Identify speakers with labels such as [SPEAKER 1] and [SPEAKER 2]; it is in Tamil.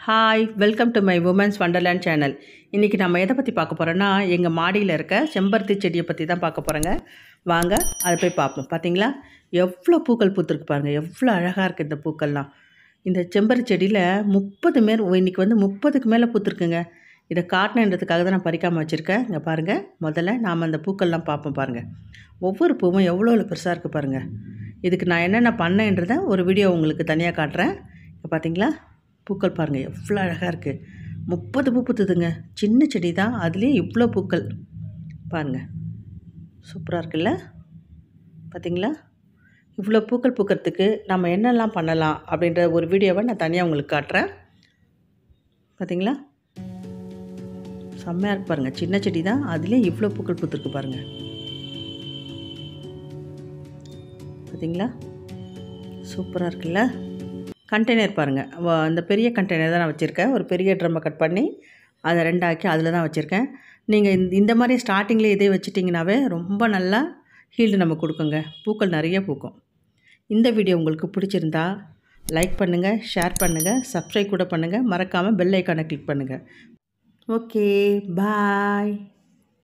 [SPEAKER 1] hi welcome to my women's wonderland channel இன்றைக்கி நம்ம எதை பற்றி பார்க்க போகிறோன்னா எங்கள் மாடியில் இருக்க செம்பருத்தி செடியை பற்றி தான் பார்க்க போகிறோங்க வாங்க அதை போய் பார்ப்போம் பார்த்தீங்களா எவ்வளோ பூக்கள் பூத்துருக்கு பாருங்கள் எவ்வளோ அழகாக இருக்குது இந்த பூக்கள்லாம் இந்த செம்பருத்தி செடியில் முப்பது மேல் இன்றைக்கி வந்து முப்பதுக்கு மேலே பூத்துருக்குங்க இதை காட்டணுன்றதுக்காக தான் நான் பறிக்காமல் வச்சுருக்கேன் இங்கே பாருங்கள் முதல்ல நாம் அந்த பூக்கள்லாம் பார்ப்போம் பாருங்கள் ஒவ்வொரு பூவும் எவ்வளோ பெருசாக இருக்குது பாருங்கள் இதுக்கு நான் என்னென்ன பண்ணேன்றதை ஒரு வீடியோ உங்களுக்கு தனியாக காட்டுறேன் இப்போ பார்த்தீங்களா பூக்கள் பாருங்கள் எவ்வளோ அழகாக இருக்குது முப்பது பூ பூத்துதுங்க சின்ன செடி தான் அதுலேயே இவ்வளோ பூக்கள் பாருங்கள் சூப்பராக இருக்குல்ல பார்த்தீங்களா இவ்வளோ பூக்கள் பூக்கிறதுக்கு நம்ம என்னெல்லாம் பண்ணலாம் அப்படின்ற ஒரு வீடியோவை நான் தனியாக உங்களுக்கு காட்டுறேன் பார்த்தீங்களா செம்மையாக இருக்கு பாருங்கள் சின்ன செடி தான் அதுலேயே இவ்வளோ பூக்கள் பூத்துருக்கு பாருங்கள் பார்த்தீங்களா சூப்பராக இருக்குல்ல கண்டெய்னர் பாருங்கள் அந்த பெரிய கண்டெய்னர் தான் நான் வச்சுருக்கேன் ஒரு பெரிய ட்ரம்மை கட் பண்ணி அதை ரெண்டாக்கி அதில் தான் வச்சுருக்கேன் நீங்கள் இந்த இந்த மாதிரி ஸ்டார்டிங்கில் இதே வச்சுட்டிங்கனாவே ரொம்ப நல்லா ஹீல்டு நம்ம கொடுக்குங்க பூக்கள் நிறைய பூக்கும் இந்த வீடியோ உங்களுக்கு பிடிச்சிருந்தா லைக் பண்ணுங்கள் ஷேர் பண்ணுங்கள் சப்ஸ்கிரைப் கூட பண்ணுங்கள் மறக்காமல் பெல் ஐக்கானை கிளிக் பண்ணுங்கள் ஓகே பாய்